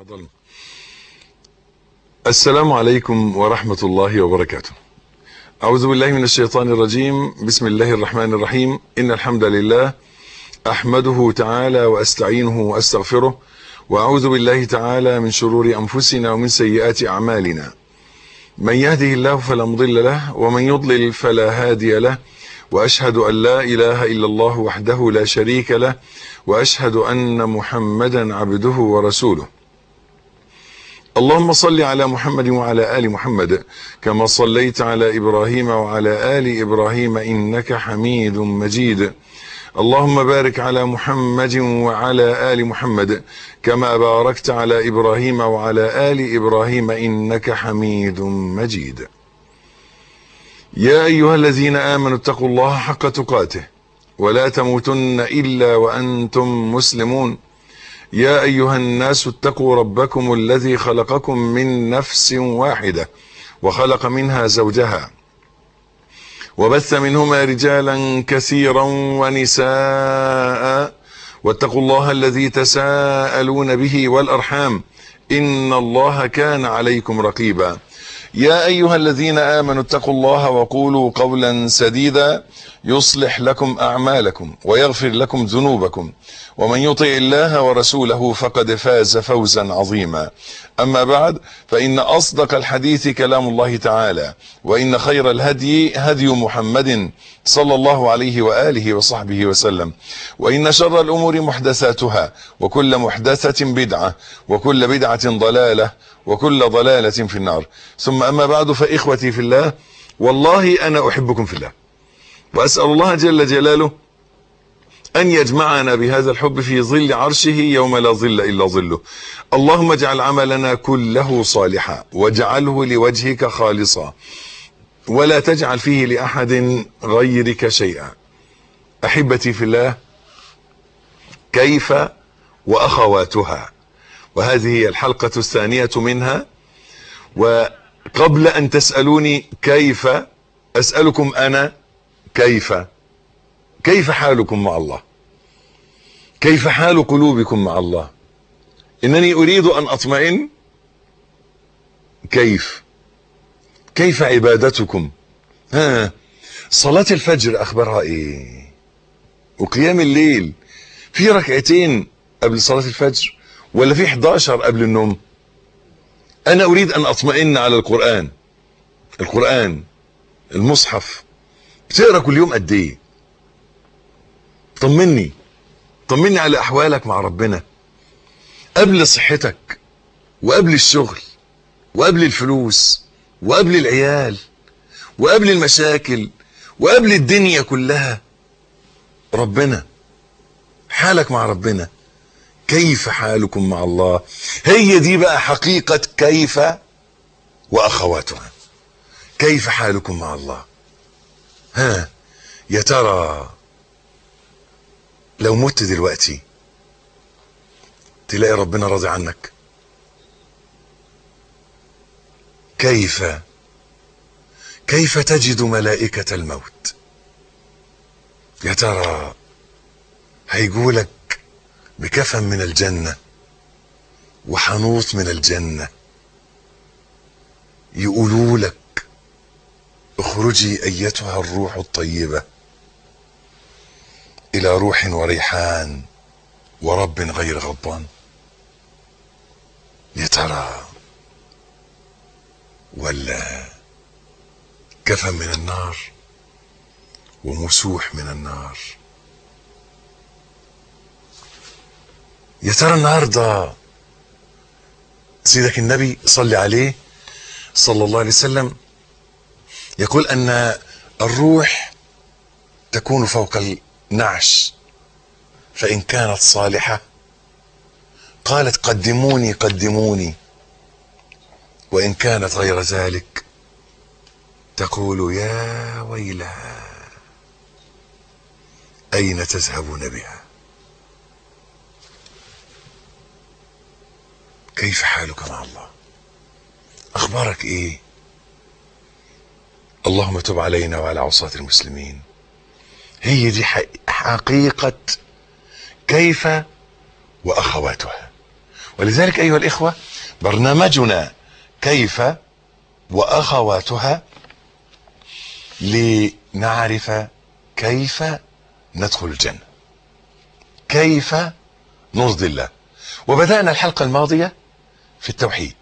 ظلم السلام عليكم ورحمة الله وبركاته أعوذ بالله من الشيطان الرجيم بسم الله الرحمن الرحيم إن الحمد لله أحمده تعالى وأستعينه وأستغفره وأعوذ بالله تعالى من شرور أنفسنا ومن سيئات أعمالنا من يهده الله فلا مضل له ومن يضلل فلا هادي له وأشهد أن لا إله إلا الله وحده لا شريك له وأشهد أن محمدا عبده ورسوله اللهم صل على محمد وعلى آل محمد كما صليت على إبراهيم وعلى آل إبراهيم إنك حميد مجيد اللهم بارك على محمد وعلى آل محمد كما باركت على إبراهيم وعلى آل إبراهيم إنك حميد مجيد يا أيها الذين آمنوا اتقوا الله حق تقاته ولا تموتن إلا وأنتم مسلمون يا أيها الناس اتقوا ربكم الذي خلقكم من نفس واحدة وخلق منها زوجها وبث منهما رجالا كثيرا ونساء واتقوا الله الذي تساءلون به والأرحام إن الله كان عليكم رقيبا يا أيها الذين آمنوا اتقوا الله وقولوا قولا سديدا يصلح لكم أعمالكم ويغفر لكم ذنوبكم ومن يطع الله ورسوله فقد فاز فوزا عظيما أما بعد فإن أصدق الحديث كلام الله تعالى وإن خير الهدي هدي محمد صلى الله عليه وآله وصحبه وسلم وإن شر الأمور محدثاتها وكل محدثة بدعة وكل بدعة ضلالة وكل ضلالة في النار ثم أما بعد فإخوتي في الله والله أنا أحبكم في الله وأسأل الله جل جلاله أن يجمعنا بهذا الحب في ظل عرشه يوم لا ظل إلا ظله اللهم اجعل عملنا كله صالحا واجعله لوجهك خالصا ولا تجعل فيه لأحد غيرك شيئا أحبتي في الله كيف وأخواتها وهذه هي الحلقة الثانية منها وقبل أن تسألوني كيف أسألكم أنا كيف كيف حالكم مع الله كيف حال قلوبكم مع الله إنني أريد أن أطمئن كيف كيف عبادتكم ها صلاة الفجر أخبارها إيه وقيام الليل في ركعتين قبل صلاة الفجر ولا في 11 قبل النوم أنا أريد أن أطمئن على القرآن القرآن المصحف بتقرا كل يوم قد ايه طمني طمني على احوالك مع ربنا قبل صحتك وقبل الشغل وقبل الفلوس وقبل العيال وقبل المشاكل وقبل الدنيا كلها ربنا حالك مع ربنا كيف حالكم مع الله هي دي بقى حقيقة كيف وأخواتها كيف حالكم مع الله ها يا ترى لو مت دلوقتي تلاقي ربنا راضي عنك كيف كيف تجد ملائكة الموت يا ترى هيقولك بكفن من الجنة وحنوط من الجنة يقولوا لك اخرجي ايتها الروح الطيبة الى روح وريحان ورب غير غضبان يا ترى ولا كفن من النار ومسوح من النار يا ترى النهارده سيدك النبي صلي عليه صلى الله عليه وسلم يقول ان الروح تكون فوق النعش فان كانت صالحه قالت قدموني قدموني وان كانت غير ذلك تقول يا ويلها اين تذهبون بها كيف حالك مع الله اخبارك ايه اللهم تب علينا وعلى عصاة المسلمين هي دي حقيقة كيف وأخواتها ولذلك ايها الاخوه برنامجنا كيف واخواتها لنعرف كيف ندخل الجنه كيف نرضي الله وبدانا الحلقه الماضيه في التوحيد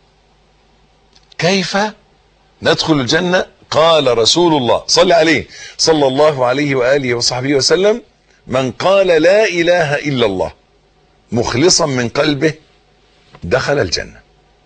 كيف ندخل الجنه قال رسول الله صلى عليه صلى الله عليه واله وصحبه وسلم من قال لا اله الا الله مخلصا من قلبه دخل الجنه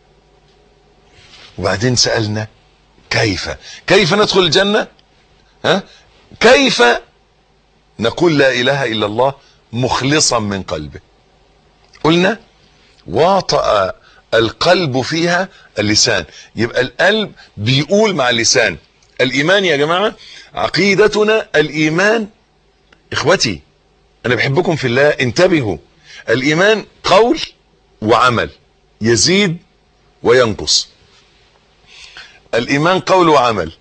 وبعدين سالنا كيف كيف ندخل الجنه ها كيف نقول لا اله الا الله مخلصا من قلبه قلنا واطأ القلب فيها اللسان يبقى القلب بيقول مع اللسان الايمان يا جماعه عقيدتنا الايمان اخوتي انا بحبكم في الله انتبهوا الايمان قول وعمل يزيد وينقص الايمان قول وعمل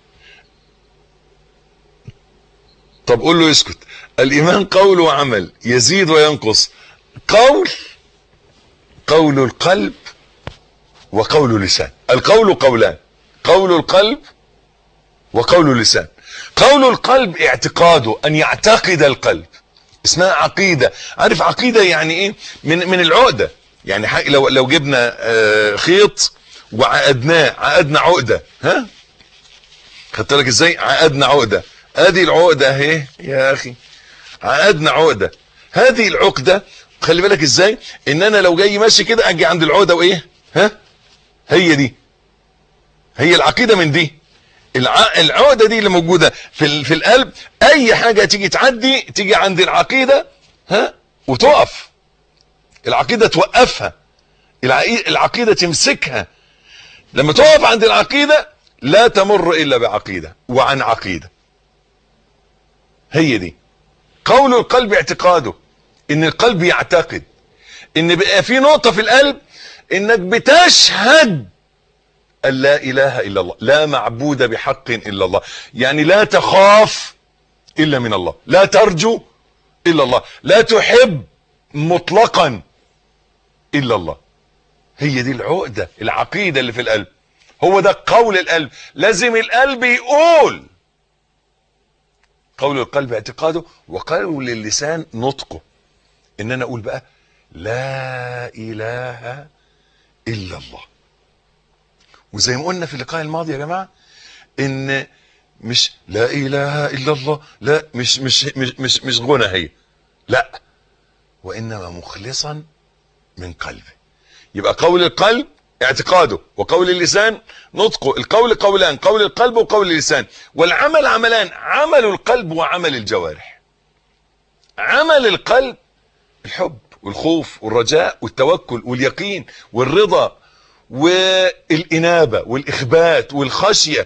طب قول له يسكت الايمان قول وعمل يزيد وينقص قول قول القلب وقول اللسان القول قولان قول القلب وقول اللسان قول القلب اعتقاده ان يعتقد القلب اسمها عقيده عارف عقيده يعني ايه من من العقده يعني حق لو لو جبنا آه خيط وعقدناه عقدنا عقده ها خدت بالك ازاي عقدنا عقده ادي العقده اهي يا اخي عقدنا عقده هذه العقده خلي بالك ازاي ان انا لو جاي ماشي كده اجي عند العقده وايه ها هي دي هي العقيده من دي الع... العقده دي اللي موجوده في ال... في القلب اي حاجه تيجي تعدي تيجي عند العقيده ها وتقف العقيده توقفها الع... العقيده تمسكها لما تقف عند العقيده لا تمر الا بعقيده وعن عقيده هي دي قول القلب اعتقاده ان القلب يعتقد ان بقى في نقطه في القلب انك بتشهد ان لا اله الا الله لا معبود بحق الا الله يعني لا تخاف الا من الله لا ترجو الا الله لا تحب مطلقا الا الله هي دي العقده العقيده اللي في القلب هو ده قول القلب لازم القلب يقول قول القلب اعتقاده وقول اللسان نطقه ان انا اقول بقى لا اله الا الله وزي ما قلنا في اللقاء الماضي يا جماعه ان مش لا اله الا الله لا مش مش مش مش, مش غنى هي لا وانما مخلصا من قلبه يبقى قول القلب اعتقاده وقول اللسان نطقه القول قولان قول القلب وقول اللسان والعمل عملان عمل القلب وعمل الجوارح عمل القلب الحب والخوف والرجاء والتوكل واليقين والرضا والإنابة والإخبات والخشية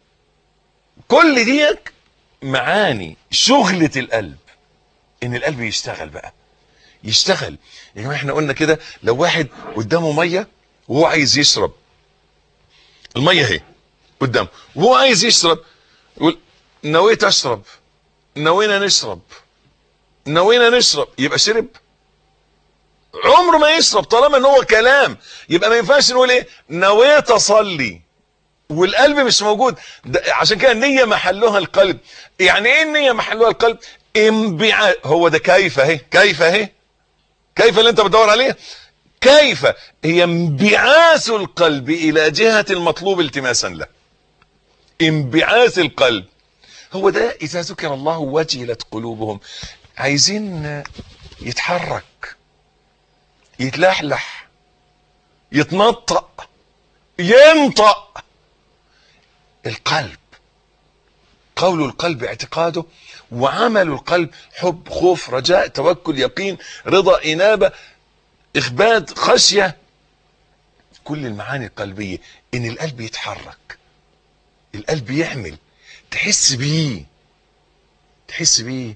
كل ديك معاني شغلة القلب إن القلب يشتغل بقى يشتغل يا جماعة احنا قلنا كده لو واحد قدامه مية وهو عايز يشرب المية اهي قدامه وهو عايز يشرب يقول نويت اشرب نوينا نشرب نوينا نشرب يبقى شرب عمره ما يشرب طالما ان هو كلام يبقى ما ينفعش نقول ايه نويت اصلي والقلب مش موجود عشان كده النية محلها القلب يعني ايه النية محلها القلب انبعاث هو ده كيف اهي كيف اهي كيف اللي انت بتدور عليه كيف هي انبعاث القلب الى جهة المطلوب التماسا له انبعاث القلب هو ده اذا ذكر الله وجلت قلوبهم عايزين يتحرك يتلحلح يتنطق ينطق القلب قول القلب اعتقاده وعمل القلب حب خوف رجاء توكل يقين رضا انابه اخبات خشيه كل المعاني القلبيه ان القلب يتحرك القلب يعمل تحس بيه تحس بيه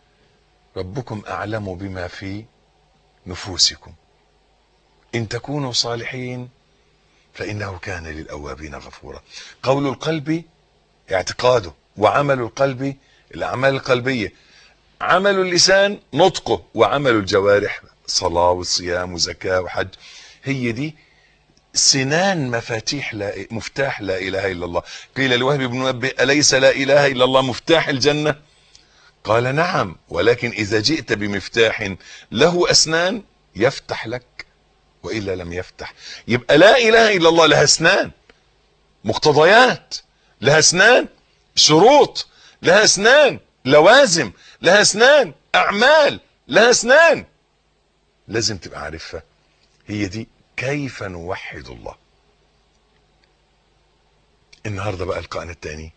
ربكم اعلم بما في نفوسكم ان تكونوا صالحين فانه كان للاوابين غفورا قول القلب اعتقاده وعمل القلب الاعمال القلبيه عمل اللسان نطقه وعمل الجوارح صلاه وصيام وزكاه وحج هي دي سنان مفاتيح لا مفتاح لا اله الا الله قيل لوهب بن منبه اليس لا اله الا الله مفتاح الجنه قال نعم ولكن اذا جئت بمفتاح له اسنان يفتح لك والا لم يفتح يبقى لا اله الا الله لها اسنان مقتضيات لها اسنان شروط لها اسنان لوازم لها اسنان اعمال لها اسنان لازم تبقى عارفها هي دي كيف نوحد الله النهارده بقى لقائنا الثاني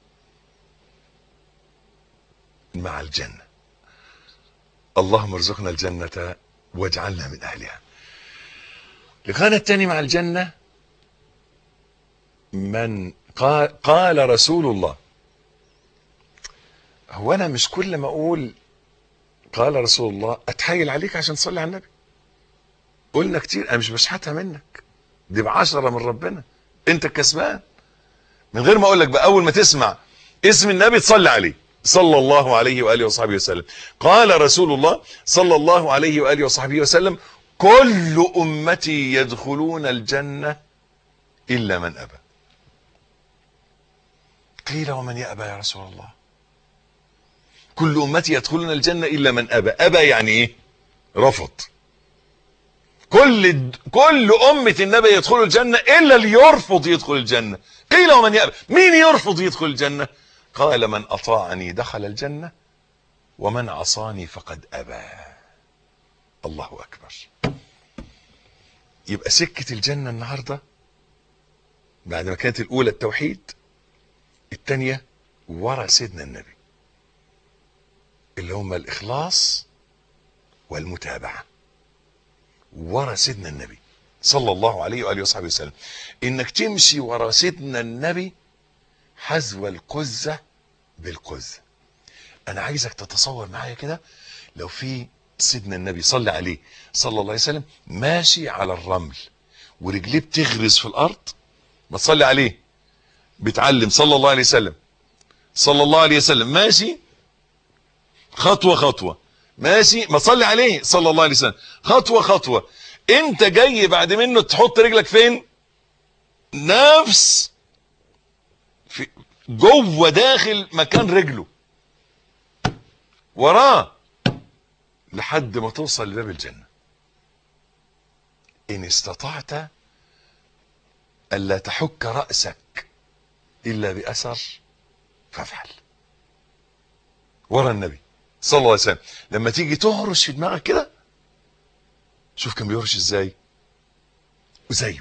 مع الجنه اللهم ارزقنا الجنه واجعلنا من اهلها لقاءنا الثاني مع الجنه من قال, قال رسول الله هو انا مش كل ما اقول قال رسول الله اتحايل عليك عشان تصلي على النبي قلنا كتير انا مش بشحتها منك دي بعشرة من ربنا انت الكسبان من غير ما اقول لك بقى اول ما تسمع اسم النبي تصلي عليه صلى الله عليه واله وصحبه وسلم قال رسول الله صلى الله عليه واله وصحبه وسلم كل امتي يدخلون الجنه الا من ابى قيل ومن يأبى يا رسول الله كل أمتي يدخلون الجنة إلا من أبى أبى يعني إيه رفض كل كل أمة النبي يدخل الجنة إلا اللي يرفض يدخل الجنة قيل ومن يأبى مين يرفض يدخل الجنة قال من أطاعني دخل الجنة ومن عصاني فقد أبى الله أكبر يبقى سكة الجنة النهاردة بعد ما كانت الأولى التوحيد التانية ورا سيدنا النبي اللي هما الإخلاص والمتابعة ورا سيدنا النبي صلى الله عليه وآله وصحبه وسلم إنك تمشي ورا سيدنا النبي حذو القزة بالقزة أنا عايزك تتصور معايا كده لو في سيدنا النبي صلى عليه صلى الله عليه وسلم ماشي على الرمل ورجليه بتغرز في الأرض ما تصلي عليه بيتعلم صلى الله عليه وسلم صلى الله عليه وسلم ماشي خطوة خطوة ماشي ما تصلي عليه صلى الله عليه وسلم خطوة خطوة انت جاي بعد منه تحط رجلك فين نفس في جوه داخل مكان رجله وراه لحد ما توصل لباب الجنة ان استطعت الا تحك رأسك الا باثر فافعل ورا النبي صلى الله عليه وسلم لما تيجي تهرش في دماغك كده شوف كان بيهرش ازاي وزيه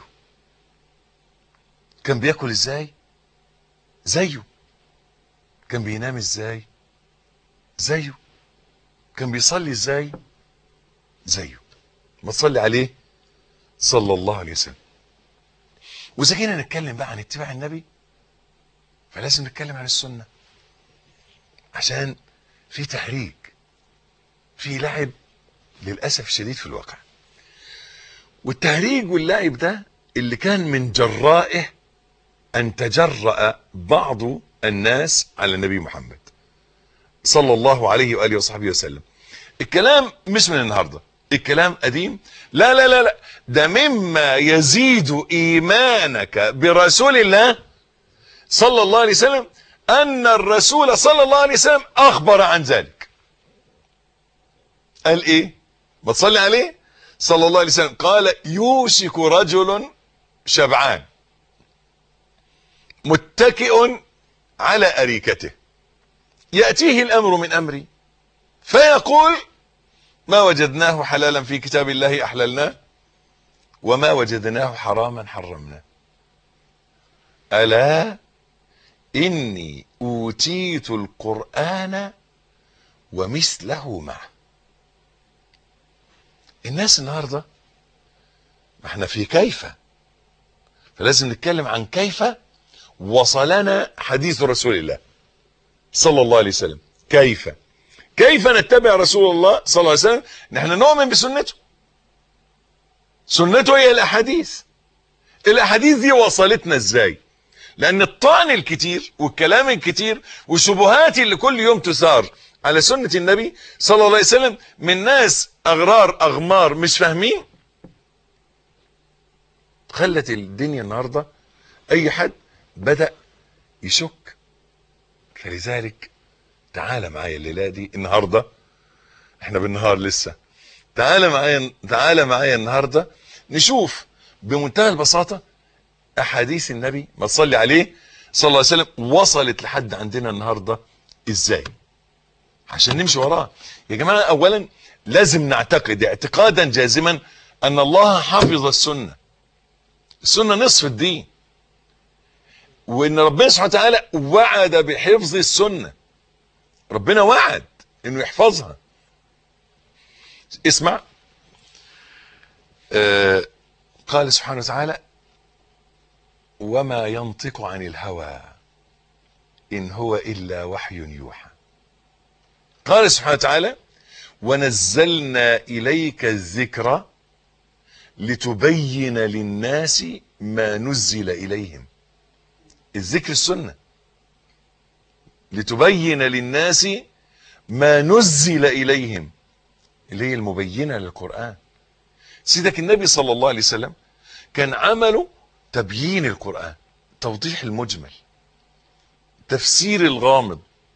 كان بياكل ازاي زيه كان بينام ازاي زيه كان بيصلي ازاي زيه ما تصلي عليه صلى الله عليه وسلم واذا جينا نتكلم بقى عن اتباع النبي فلازم نتكلم عن السنه عشان في تهريج في لعب للاسف الشديد في الواقع والتهريج واللعب ده اللي كان من جرائه ان تجرأ بعض الناس على النبي محمد صلى الله عليه واله وصحبه وسلم الكلام مش من النهارده الكلام قديم لا لا لا لا ده مما يزيد ايمانك برسول الله صلى الله عليه وسلم ان الرسول صلى الله عليه وسلم اخبر عن ذلك قال ايه ما تصلي عليه صلى الله عليه وسلم قال يوشك رجل شبعان متكئ على اريكته ياتيه الامر من امري فيقول ما وجدناه حلالا في كتاب الله احللناه وما وجدناه حراما حرمناه الا اني اوتيت القران ومثله معه الناس النهارده ما احنا في كيف فلازم نتكلم عن كيف وصلنا حديث رسول الله صلى الله عليه وسلم كيف كيف نتبع رسول الله صلى الله عليه وسلم نحن نؤمن بسنته سنته هي الاحاديث الاحاديث دي وصلتنا ازاي لان الطعن الكتير والكلام الكتير والشبهات اللي كل يوم تثار على سنة النبي صلى الله عليه وسلم من ناس اغرار اغمار مش فاهمين وخلت الدنيا النهارده اي حد بدا يشك فلذلك تعالى معايا الليله دي النهارده احنا بالنهار لسه تعالى معايا تعالى معايا النهارده نشوف بمنتهى البساطه احاديث النبي ما تصلي عليه صلى الله عليه وسلم وصلت لحد عندنا النهارده ازاي عشان نمشي وراه يا جماعه اولا لازم نعتقد اعتقادا جازما ان الله حفظ السنه السنه نصف الدين وان ربنا سبحانه وتعالى وعد بحفظ السنه ربنا وعد انه يحفظها اسمع آه قال سبحانه وتعالى وما ينطق عن الهوى ان هو الا وحي يوحى قال سبحانه وتعالى ونزلنا اليك الذكر لتبين للناس ما نزل اليهم الذكر السنه لتبين للناس ما نزل اليهم اللي هي المبينه للقران سيدك النبي صلى الله عليه وسلم كان عمله تبيين القران توضيح المجمل تفسير الغامض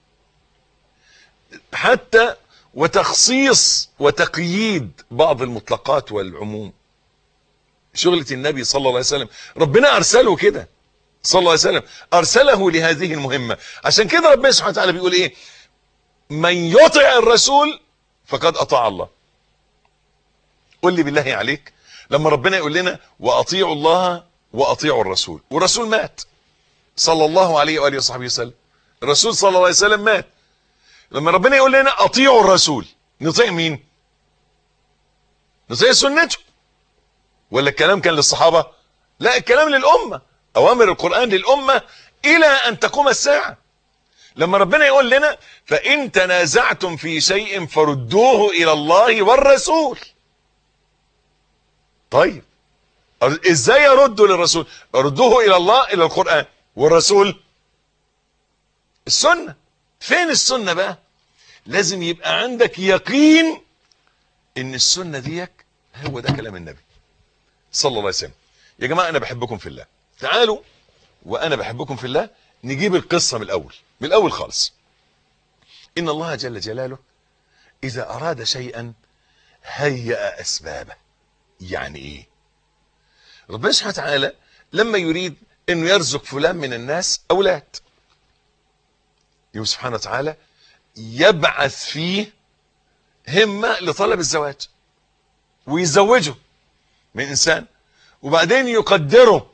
حتى وتخصيص وتقييد بعض المطلقات والعموم شغلة النبي صلى الله عليه وسلم ربنا أرسله كده صلى الله عليه وسلم أرسله لهذه المهمة عشان كده ربنا سبحانه وتعالى بيقول إيه من يطع الرسول فقد أطاع الله قل لي بالله عليك لما ربنا يقول لنا وأطيعوا الله وأطيعوا الرسول والرسول مات صلى الله عليه وآله وصحبه وسلم الرسول صلى الله عليه وسلم مات لما ربنا يقول لنا اطيعوا الرسول نطيع مين نطيع سنته ولا الكلام كان للصحابه لا الكلام للامه اوامر القران للامه الى ان تقوم الساعه لما ربنا يقول لنا فان تنازعتم في شيء فردوه الى الله والرسول طيب ازاي اردوا للرسول اردوه الى الله الى القران والرسول السنه فين السنه بقى لازم يبقى عندك يقين ان السنه ديك هو ده كلام النبي صلى الله عليه وسلم يا جماعه انا بحبكم في الله تعالوا وانا بحبكم في الله نجيب القصه من الاول من الاول خالص ان الله جل جلاله اذا اراد شيئا هيأ اسبابه يعني ايه ربنا سبحانه وتعالى لما يريد انه يرزق فلان من الناس اولاد يوم سبحانه وتعالى يبعث فيه همة لطلب الزواج ويزوجه من إنسان وبعدين يقدره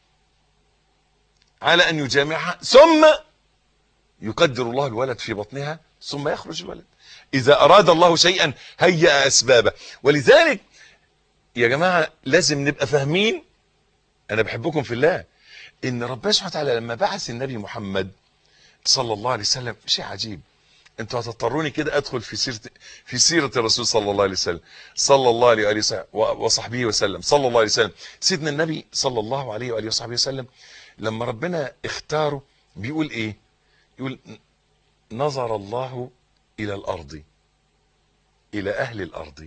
على أن يجامعها ثم يقدر الله الولد في بطنها ثم يخرج الولد إذا أراد الله شيئا هيأ أسبابه ولذلك يا جماعة لازم نبقى فاهمين أنا بحبكم في الله إن ربنا سبحانه وتعالى لما بعث النبي محمد صلى الله عليه وسلم شيء عجيب انتوا هتضطروني كده ادخل في سيره في سيره الرسول صلى الله عليه وسلم صلى الله عليه واله وصحبه وسلم صلى الله عليه وسلم سيدنا النبي صلى الله عليه واله وصحبه وسلم لما ربنا اختاره بيقول ايه يقول نظر الله الى الارض الى اهل الارض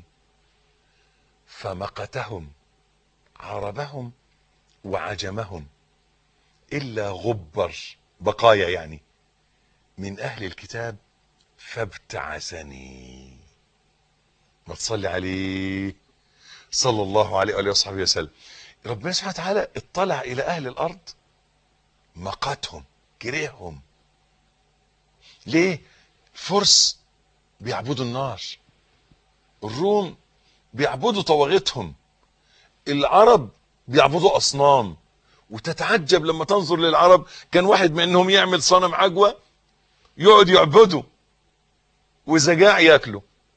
فمقتهم عربهم وعجمهم الا غبر بقايا يعني من اهل الكتاب فابتعثني ما تصلي عليه صلى الله عليه وآله وصحبه وسلم ربنا سبحانه وتعالى اطلع إلى أهل الأرض مقتهم كرههم ليه فرس بيعبدوا النار الروم بيعبدوا طواغيتهم العرب بيعبدوا أصنام وتتعجب لما تنظر للعرب كان واحد منهم يعمل صنم عجوة يقعد يعبده وزجاع ياكله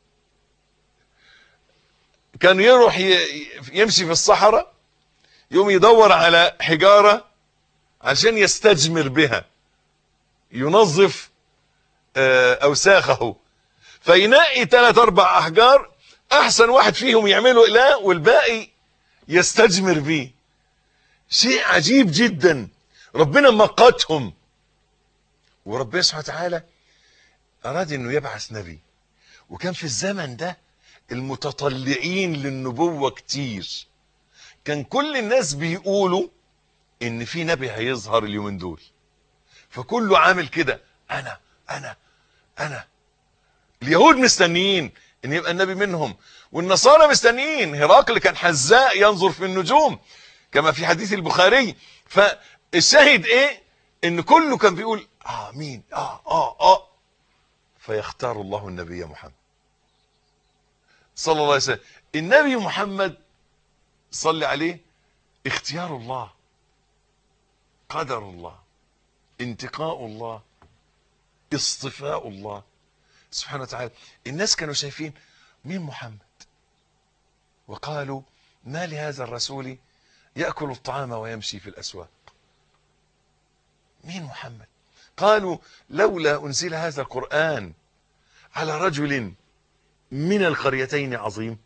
كان يروح يمشي في الصحراء يوم يدور على حجارة عشان يستجمر بها ينظف أوساخه فينقي ثلاث أربع أحجار أحسن واحد فيهم يعمله إله والباقي يستجمر بيه شيء عجيب جدا ربنا مقتهم وربنا سبحانه وتعالى أراد أنه يبعث نبي وكان في الزمن ده المتطلعين للنبوة كتير كان كل الناس بيقولوا ان في نبي هيظهر اليومين دول فكله عامل كده انا انا انا اليهود مستنيين ان يبقى النبي منهم والنصارى مستنيين هرقل كان حذاء ينظر في النجوم كما في حديث البخاري فالشاهد ايه ان كله كان بيقول اه مين اه اه اه فيختار الله النبي محمد صلى الله عليه وسلم النبي محمد صلى عليه اختيار الله قدر الله انتقاء الله اصطفاء الله سبحانه وتعالى الناس كانوا شايفين مين محمد وقالوا ما لهذا الرسول يأكل الطعام ويمشي في الأسواق مين محمد قالوا لولا أنزل هذا القرآن على رجل من القريتين عظيم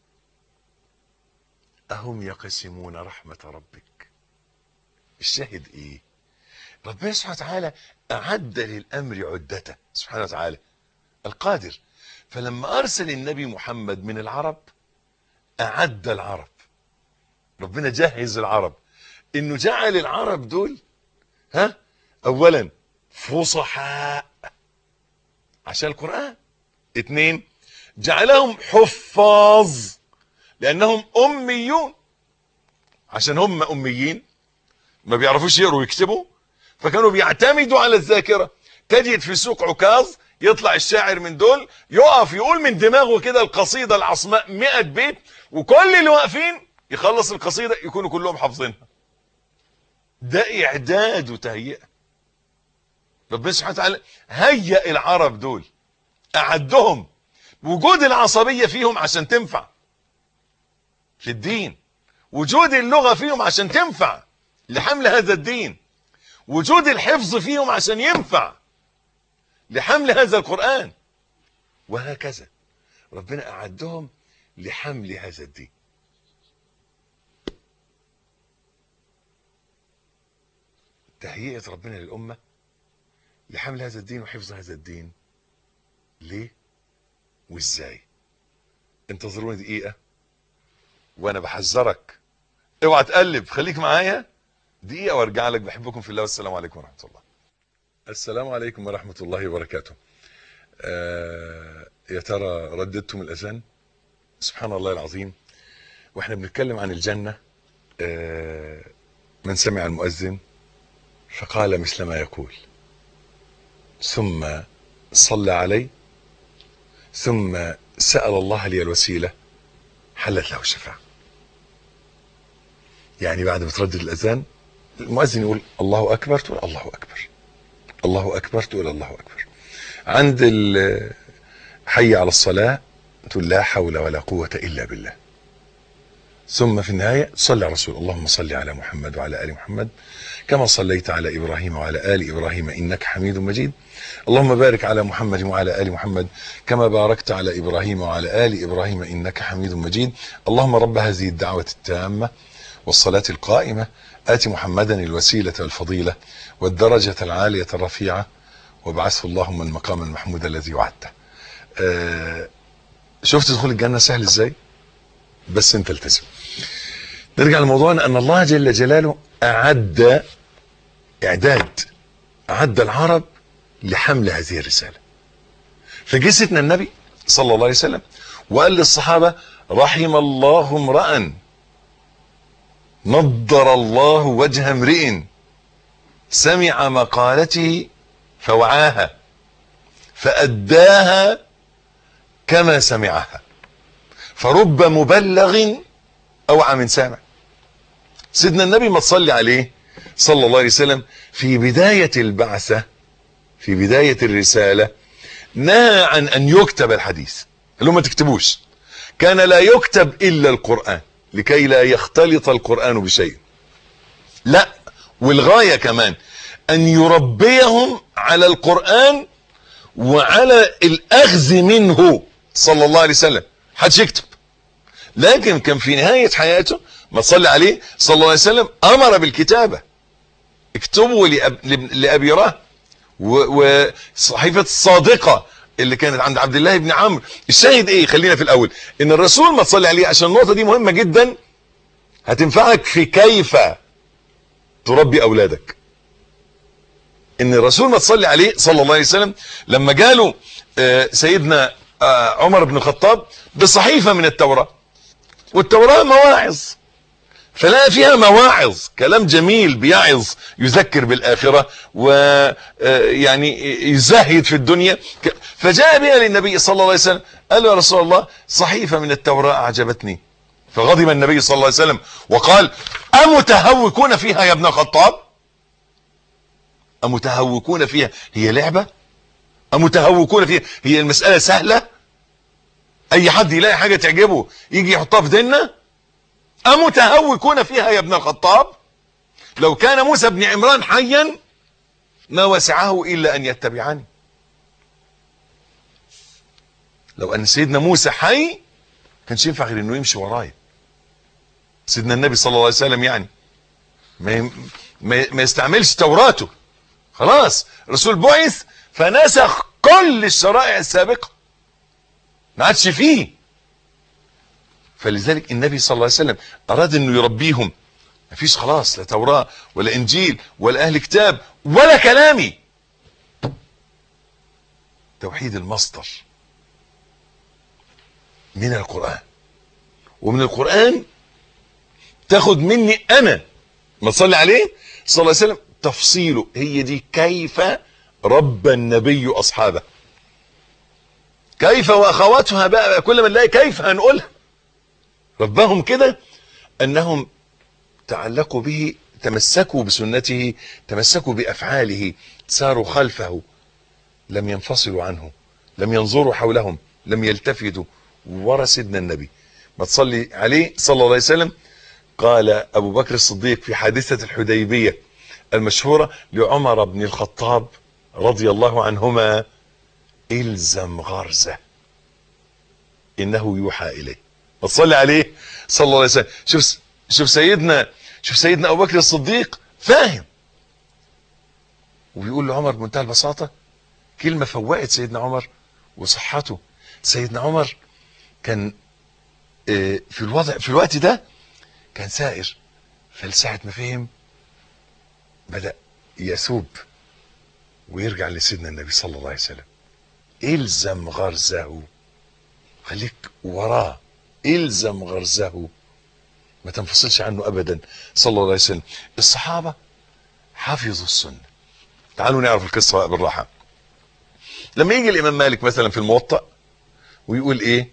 أهم يقسمون رحمة ربك الشاهد إيه ربنا سبحانه وتعالى أعد للأمر عدته سبحانه وتعالى القادر فلما أرسل النبي محمد من العرب أعد العرب ربنا جهز العرب إنه جعل العرب دول ها أولا فصحاء عشان القرآن اتنين جعلهم حفاظ لأنهم أميون عشان هم أميين ما بيعرفوش يقروا ويكتبوا فكانوا بيعتمدوا على الذاكرة تجد في سوق عكاظ يطلع الشاعر من دول يقف يقول من دماغه كده القصيدة العصماء 100 بيت وكل اللي واقفين يخلص القصيدة يكونوا كلهم حافظينها ده إعداد وتهيئة ربنا سبحانه وتعالى هيئ العرب دول أعدهم وجود العصبية فيهم عشان تنفع في الدين وجود اللغة فيهم عشان تنفع لحمل هذا الدين وجود الحفظ فيهم عشان ينفع لحمل هذا القرآن وهكذا ربنا أعدهم لحمل هذا الدين تهيئة ربنا للأمة لحمل هذا الدين وحفظ هذا الدين ليه وازاي انتظروني دقيقة وانا بحذرك اوعى تقلب خليك معايا دقيقة وارجع لك بحبكم في الله والسلام عليكم ورحمة الله السلام عليكم ورحمة الله وبركاته آه يا ترى رددتم الأذان سبحان الله العظيم واحنا بنتكلم عن الجنة آه من سمع المؤذن فقال مثل ما يقول ثم صلى علي ثم سأل الله لي الوسيلة حلت له الشفاعة يعني بعد ما تردد الأذان المؤذن يقول الله أكبر تقول الله أكبر الله أكبر تقول الله أكبر عند حي على الصلاة تقول لا حول ولا قوة إلا بالله ثم في النهاية صلى على رسول اللهم صل على محمد وعلى آل محمد كما صليت على إبراهيم وعلى آل إبراهيم إنك حميد مجيد اللهم بارك على محمد وعلى آل محمد كما باركت على إبراهيم وعلى آل إبراهيم إنك حميد مجيد اللهم رب هذه الدعوة التامة والصلاة القائمة آت محمدا الوسيلة والفضيلة والدرجة العالية الرفيعة وابعثه اللهم المقام المحمود الذي وعدته آه شفت دخول الجنة سهل ازاي بس انت التزم نرجع لموضوعنا ان الله جل جلاله اعد اعداد اعد العرب لحمل هذه الرسالة فجه سيدنا النبي صلى الله عليه وسلم وقال للصحابة رحم الله امرأ نضر الله وجه امرئ سمع مقالته فوعاها فأداها كما سمعها فرب مبلغ أوعى من سامع سيدنا النبي ما تصلي عليه صلى الله عليه وسلم في بداية البعثة في بداية الرسالة نهى عن أن يكتب الحديث اللي ما تكتبوش كان لا يكتب إلا القرآن لكي لا يختلط القرآن بشيء لا والغاية كمان أن يربيهم على القرآن وعلى الأخذ منه صلى الله عليه وسلم حدش يكتب لكن كان في نهاية حياته ما تصلي عليه صلى الله عليه وسلم أمر بالكتابة اكتبوا لأب... لأبي راه وصحيفة الصادقة اللي كانت عند عبد الله بن عمرو الشاهد ايه خلينا في الاول ان الرسول ما تصلي عليه عشان النقطة دي مهمة جدا هتنفعك في كيف تربي اولادك ان الرسول ما تصلي عليه صلى الله عليه وسلم لما جاله آه، سيدنا آه، عمر بن الخطاب بصحيفة من التوراة والتوراة مواعظ فلا فيها مواعظ كلام جميل بيعظ يذكر بالآخرة ويعني يزهد في الدنيا ك- فجاء بها للنبي صلى الله عليه وسلم قال له يا رسول الله صحيفة من التوراة أعجبتني فغضب النبي صلى الله عليه وسلم وقال أمتهوكون فيها يا ابن الخطاب أمتهوكون فيها هي لعبة أمتهوكون فيها هي المسألة سهلة أي حد يلاقي حاجة تعجبه يجي يحطها في ديننا أمتهوكون فيها يا ابن الخطاب لو كان موسى بن عمران حيا ما وسعه إلا أن يتبعني لو أن سيدنا موسى حي كانش ينفع غير أنه يمشي ورايا سيدنا النبي صلى الله عليه وسلم يعني ما يم- ما ما يستعملش توراته خلاص الرسول بعث فنسخ كل الشرائع السابقة ما عادش فيه فلذلك النبي صلى الله عليه وسلم أراد أنه يربيهم ما فيش خلاص لا توراة ولا إنجيل ولا أهل كتاب ولا كلامي توحيد المصدر من القرآن ومن القرآن تاخد مني أنا ما تصلي عليه صلى الله عليه وسلم تفصيله هي دي كيف ربى النبي أصحابه كيف وأخواتها بقى كل ما نلاقي كيف هنقولها ربهم كده أنهم تعلقوا به تمسكوا بسنته تمسكوا بأفعاله ساروا خلفه لم ينفصلوا عنه لم ينظروا حولهم لم يلتفتوا ورا سيدنا النبي ما تصلي عليه صلى الله عليه وسلم قال أبو بكر الصديق في حادثة الحديبية المشهورة لعمر بن الخطاب رضي الله عنهما الزم غرزة إنه يوحى إليه ما تصلي عليه صلى الله عليه وسلم شوف شوف سيدنا شوف سيدنا أبو بكر الصديق فاهم وبيقول لعمر بمنتهى البساطة كلمة فوقت سيدنا عمر وصحته سيدنا عمر كان آه، في الوضع في الوقت ده كان سائر فلساعة ما فهم بدأ يسوب ويرجع لسيدنا النبي صلى الله عليه وسلم الزم غرزه خليك وراه الزم غرزه ما تنفصلش عنه ابدا صلى الله عليه وسلم الصحابه حفظوا السنه تعالوا نعرف القصه بقى بالراحه لما يجي الامام مالك مثلا في الموطأ ويقول ايه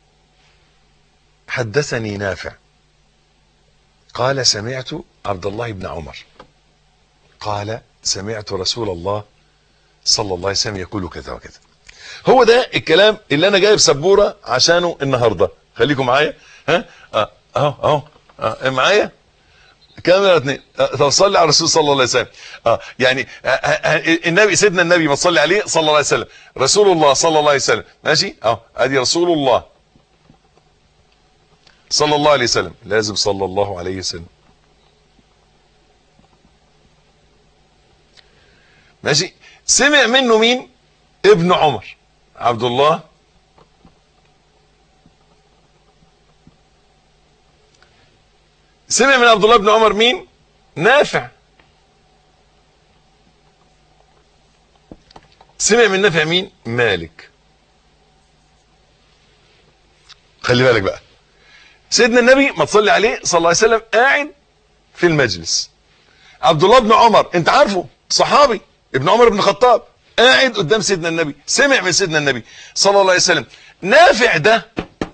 حدثني نافع قال سمعت عبد الله بن عمر قال سمعت رسول الله صلى الله عليه وسلم يقول كذا وكذا هو ده الكلام اللي انا جايب سبوره عشانه النهارده خليكم معايا ها اه اهو اهو آه، معايا كاميرا اتنين آه، طب صلي على الرسول صلى الله عليه وسلم اه يعني آه، آه، آه، النبي سيدنا النبي ما تصلي عليه صلى الله عليه وسلم رسول الله صلى الله عليه وسلم ماشي اه ادي رسول الله صلى الله عليه وسلم لازم صلى الله عليه وسلم ماشي سمع منه مين ابن عمر عبد الله سمع من عبد الله بن عمر مين نافع سمع من نافع مين مالك خلي بالك بقى سيدنا النبي ما تصلي عليه صلى الله عليه وسلم قاعد في المجلس عبد الله بن عمر انت عارفه صحابي ابن عمر بن الخطاب قاعد قدام سيدنا النبي سمع من سيدنا النبي صلى الله عليه وسلم نافع ده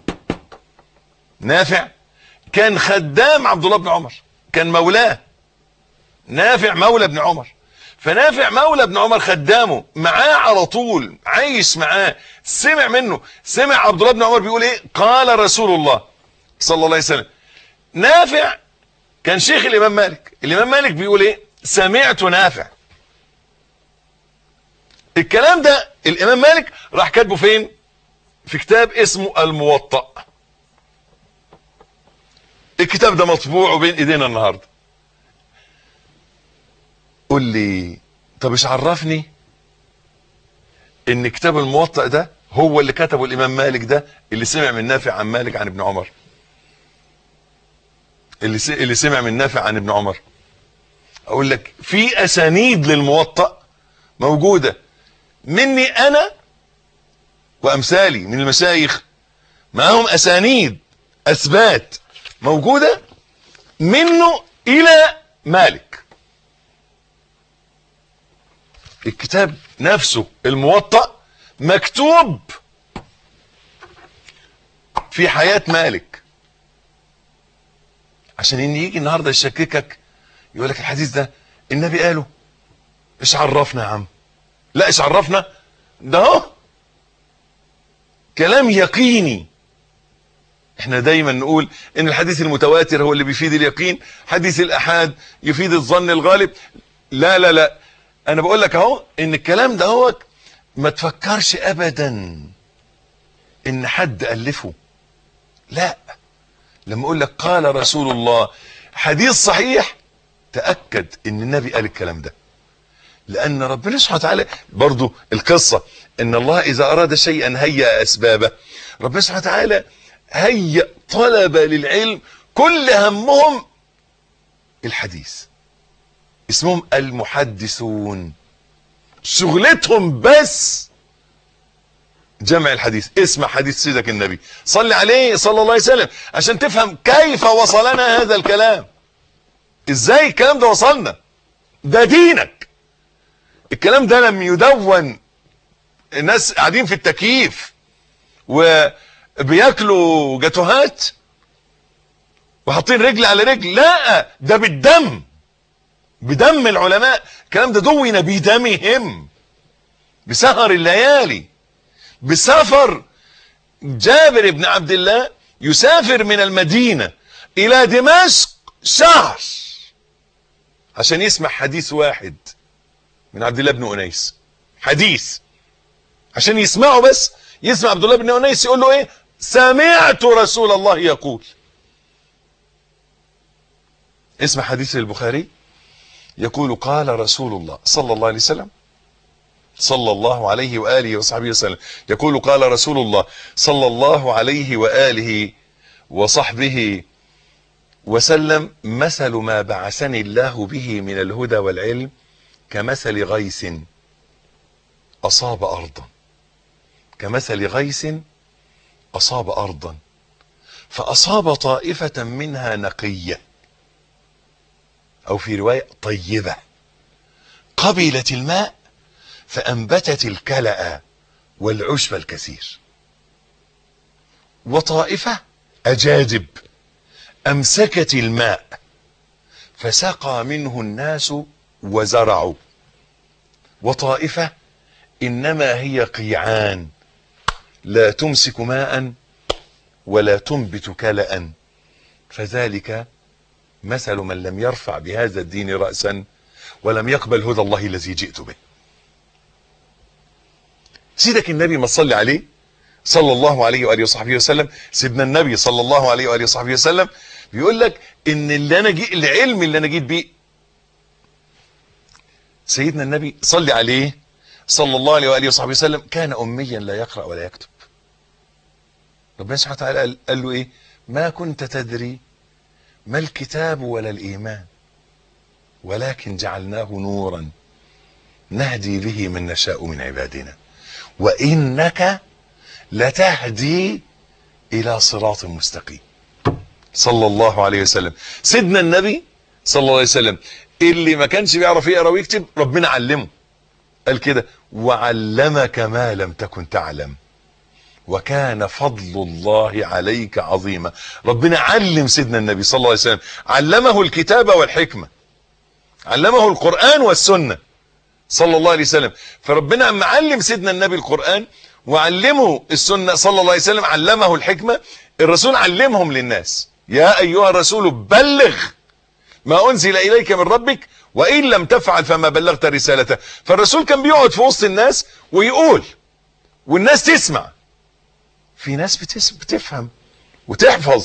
نافع كان خدام عبد الله بن عمر كان مولاه نافع مولى ابن عمر فنافع مولى ابن عمر خدامه معاه على طول عايش معاه سمع منه سمع عبد الله بن عمر بيقول ايه قال رسول الله صلى الله عليه وسلم نافع كان شيخ الامام مالك الامام مالك بيقول ايه سمعت نافع الكلام ده الامام مالك راح كاتبه فين في كتاب اسمه الموطأ الكتاب ده مطبوع بين ايدينا النهارده قول لي طب ايش عرفني ان كتاب الموطأ ده هو اللي كتبه الامام مالك ده اللي سمع من نافع عن مالك عن ابن عمر اللي س- اللي سمع من نافع عن ابن عمر اقول لك في اسانيد للموطأ موجودة مني انا وامثالي من المشايخ معاهم اسانيد اثبات موجودة منه الى مالك الكتاب نفسه الموطأ مكتوب في حياة مالك عشان ان يجي النهارده يشككك يقول لك الحديث ده النبي قاله ايش عرفنا يا عم لا ايش عرفنا ده اهو كلام يقيني احنا دايما نقول ان الحديث المتواتر هو اللي بيفيد اليقين حديث الاحاد يفيد الظن الغالب لا لا لا انا بقول لك اهو ان الكلام ده هو ما تفكرش ابدا ان حد الفه لا لما اقول لك قال رسول الله حديث صحيح تاكد ان النبي قال الكلام ده لان ربنا سبحانه وتعالى برضو القصه ان الله اذا اراد شيئا هيأ اسبابه ربنا سبحانه وتعالى هيأ طلبه للعلم كل همهم الحديث اسمهم المحدثون شغلتهم بس جمع الحديث اسمع حديث سيدك النبي صل عليه صلى الله عليه وسلم عشان تفهم كيف وصلنا هذا الكلام ازاي الكلام ده وصلنا ده دينك الكلام ده لم يدون الناس قاعدين في التكييف وبياكلوا جاتوهات وحاطين رجل على رجل لا ده بالدم بدم العلماء الكلام ده دون بدمهم بسهر الليالي بسفر جابر بن عبد الله يسافر من المدينة الى دمشق شهر عشان يسمع حديث واحد من عبد الله بن انيس حديث عشان يسمعه بس يسمع عبد الله بن انيس يقول له ايه سمعت رسول الله يقول اسمع حديث البخاري يقول قال رسول الله صلى الله عليه وسلم صلى الله عليه وآله وصحبه وسلم يقول قال رسول الله صلى الله عليه وآله وصحبه وسلم مثل ما بعثني الله به من الهدى والعلم كمثل غيث أصاب أرضا كمثل غيث أصاب أرضا فأصاب طائفة منها نقية أو في رواية طيبة قبلت الماء فأنبتت الكلأ والعشب الكثير وطائفة أجادب أمسكت الماء فسقى منه الناس وزرعوا وطائفة إنما هي قيعان لا تمسك ماء ولا تنبت كلأ فذلك مثل من لم يرفع بهذا الدين رأسا ولم يقبل هدى الله الذي جئت به سيدك النبي ما تصلي عليه صلى الله عليه وآله وصحبه وسلم سيدنا النبي صلى الله عليه وآله وصحبه وسلم بيقول لك ان اللي انا جي العلم اللي انا جيت بيه سيدنا النبي صلي عليه صلى الله عليه وآله وصحبه وسلم كان أميا لا يقرأ ولا يكتب ربنا سبحانه وتعالى قال, قال له ايه ما كنت تدري ما الكتاب ولا الإيمان ولكن جعلناه نورا نهدي به من نشاء من عبادنا وإنك لتهدي إلى صراط مستقيم صلى الله عليه وسلم سيدنا النبي صلى الله عليه وسلم اللي ما كانش بيعرف يقرا ويكتب ربنا علمه قال كده وعلمك ما لم تكن تعلم وكان فضل الله عليك عظيما ربنا علم سيدنا النبي صلى الله عليه وسلم علمه الكتاب والحكمة علمه القرآن والسنة صلى الله عليه وسلم فربنا اما علم سيدنا النبي القرآن وعلمه السنة صلى الله عليه وسلم علمه الحكمة الرسول علمهم للناس يا أيها الرسول بلغ ما أنزل إليك من ربك وإن لم تفعل فما بلغت رسالته فالرسول كان بيقعد في وسط الناس ويقول والناس تسمع في ناس بتس... بتفهم وتحفظ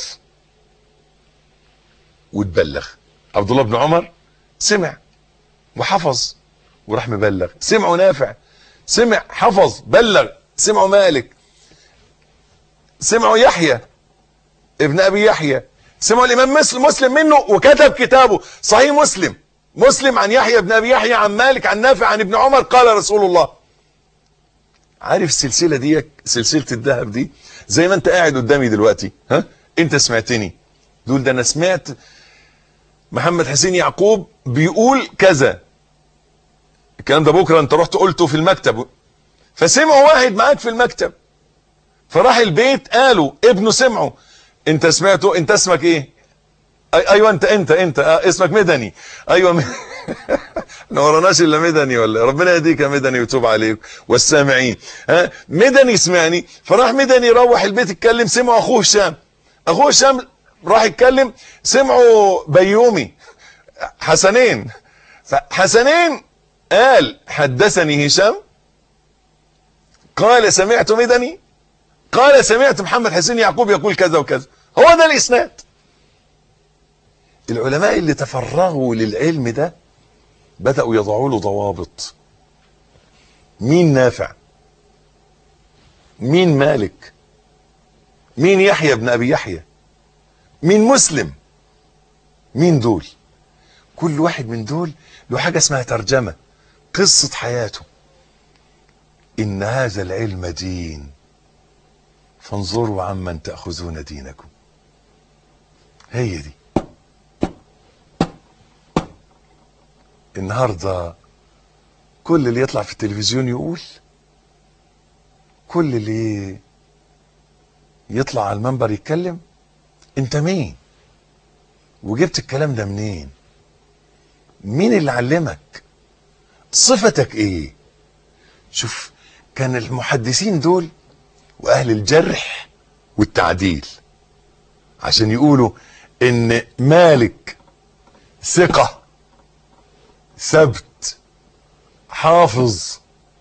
وتبلغ عبد الله بن عمر سمع وحفظ وراح مبلغ سمعوا نافع سمع حفظ بلغ سمعوا مالك سمعوا يحيى ابن ابي يحيى سمعوا الامام مسلم مسلم منه وكتب كتابه صحيح مسلم مسلم عن يحيى بن ابي يحيى عن مالك عن نافع عن ابن عمر قال رسول الله عارف السلسله دي سلسله الذهب دي زي ما انت قاعد قدامي دلوقتي ها انت سمعتني دول ده انا سمعت محمد حسين يعقوب بيقول كذا الكلام ده بكره انت رحت قلته في المكتب فسمعوا واحد معاك في المكتب فراح البيت قالوا ابنه سمعه انت سمعته انت اسمك ايه أي ايوه انت انت انت اه اسمك مدني ايوه م... ما وراناش الا مدني ولا ربنا يهديك يا مدني ويتوب عليك والسامعين ها مدني سمعني فراح مدني روح البيت اتكلم سمعوا اخوه هشام اخوه هشام راح يتكلم سمعوا بيومي حسنين فحسنين قال حدثني هشام قال سمعت مدني قال سمعت محمد حسين يعقوب يقول كذا وكذا هو ده الاسناد العلماء اللي تفرغوا للعلم ده بدأوا يضعوا له ضوابط مين نافع مين مالك مين يحيى بن ابي يحيى مين مسلم مين دول كل واحد من دول له حاجة اسمها ترجمة قصة حياته إن هذا العلم دين فانظروا عمن تأخذون دينكم هي دي النهاردة كل اللي يطلع في التلفزيون يقول كل اللي يطلع على المنبر يتكلم انت مين وجبت الكلام ده منين مين اللي علمك صفتك ايه شوف كان المحدثين دول واهل الجرح والتعديل عشان يقولوا ان مالك ثقة ثبت حافظ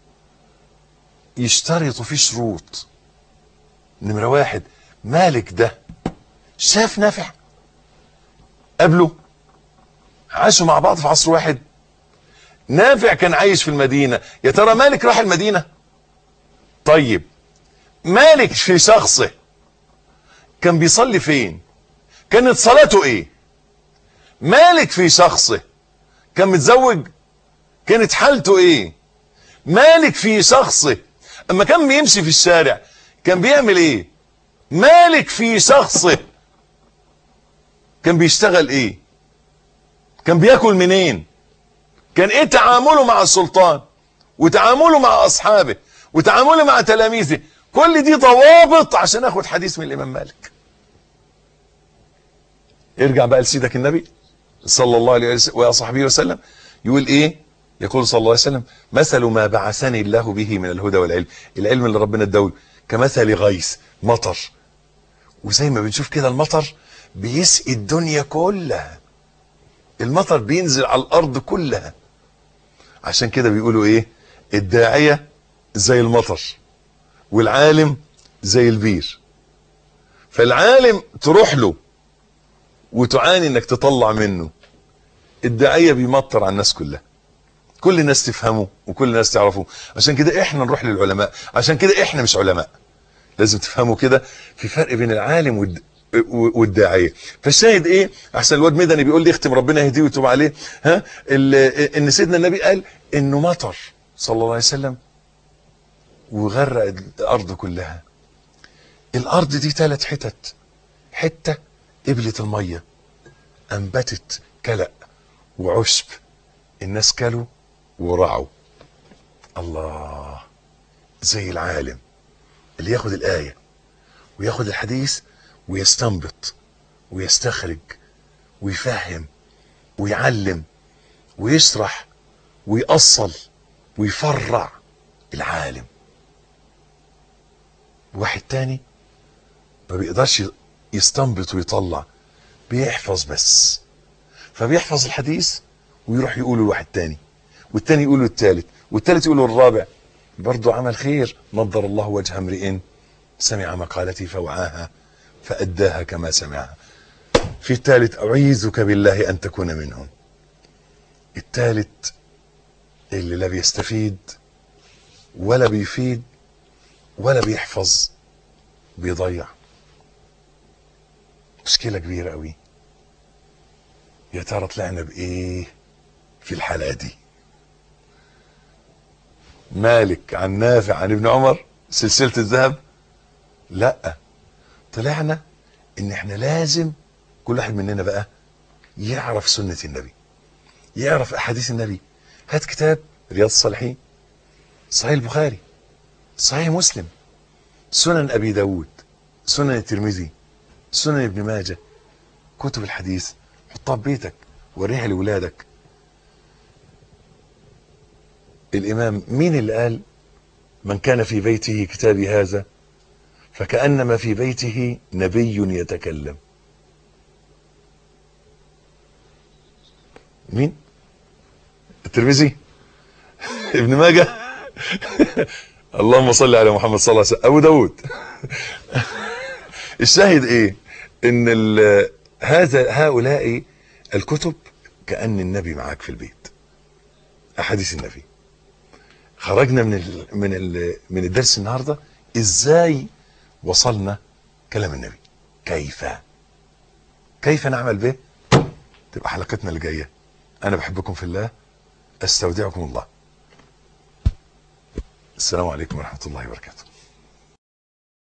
يشترطوا فيه شروط نمرة واحد مالك ده شاف نافع قبله عاشوا مع بعض في عصر واحد نافع كان عايش في المدينة يا ترى مالك راح المدينة طيب مالك في شخصه كان بيصلي فين كانت صلاته ايه مالك في شخصه كان متزوج كانت حالته ايه مالك في شخصه اما كان بيمشي في الشارع كان بيعمل ايه مالك في شخصه كان بيشتغل ايه كان بياكل منين كان ايه تعامله مع السلطان وتعامله مع اصحابه وتعامله مع تلاميذه كل دي ضوابط عشان اخد حديث من الامام مالك ارجع بقى لسيدك النبي صلى الله عليه وصحبه وسلم يقول ايه يقول صلى الله عليه وسلم مثل ما بعثني الله به من الهدى والعلم العلم اللي ربنا اداه كمثل غيث مطر وزي ما بنشوف كده المطر بيسقي الدنيا كلها المطر بينزل على الارض كلها عشان كده بيقولوا ايه الداعية زي المطر والعالم زي البير فالعالم تروح له وتعاني انك تطلع منه الداعية بيمطر على الناس كلها كل الناس تفهمه وكل الناس تعرفه عشان كده احنا نروح للعلماء عشان كده احنا مش علماء لازم تفهموا كده في فرق بين العالم والد... والداعيه فالشاهد ايه احسن الواد مدني بيقول لي اختم ربنا يهديه ويتوب عليه ها ان سيدنا النبي قال انه مطر صلى الله عليه وسلم وغرق الارض كلها الارض دي ثلاث حتت حته قبلت الميه انبتت كلأ وعشب الناس كلوا ورعوا الله زي العالم اللي ياخد الايه وياخد الحديث ويستنبط ويستخرج ويفهم ويعلم ويشرح ويأصل ويفرع العالم واحد تاني ما بيقدرش يستنبط ويطلع بيحفظ بس فبيحفظ الحديث ويروح يقوله لواحد تاني والتاني يقوله التالت والتالت يقوله الرابع برضه عمل خير نظر الله وجه امرئ سمع مقالتي فوعاها فأداها كما سمعها في الثالث أعيذك بالله أن تكون منهم الثالث اللي لا بيستفيد ولا بيفيد ولا بيحفظ بيضيع مشكلة كبيرة قوي يا ترى طلعنا بإيه في الحلقة دي مالك عن نافع عن ابن عمر سلسلة الذهب لا طلعنا ان احنا لازم كل واحد مننا بقى يعرف سنة النبي يعرف احاديث النبي هات كتاب رياض الصالحين صحيح البخاري صحيح مسلم سنن ابي داود سنن الترمذي سنن ابن ماجه كتب الحديث حطها في بيتك وريها لاولادك الامام مين اللي قال من كان في بيته كتابي هذا فكأنما في بيته نبي يتكلم مين الترمذي ابن ماجه اللهم صل على محمد صلى الله عليه وسلم ابو داود الشاهد ايه ان ال- هذا هؤلاء الكتب كأن النبي معاك في البيت احاديث النبي خرجنا من ال من ال من الدرس النهارده ازاي وصلنا كلام النبي كيف كيف نعمل به تبقى حلقتنا اللي جايه انا بحبكم في الله استودعكم الله السلام عليكم ورحمه الله وبركاته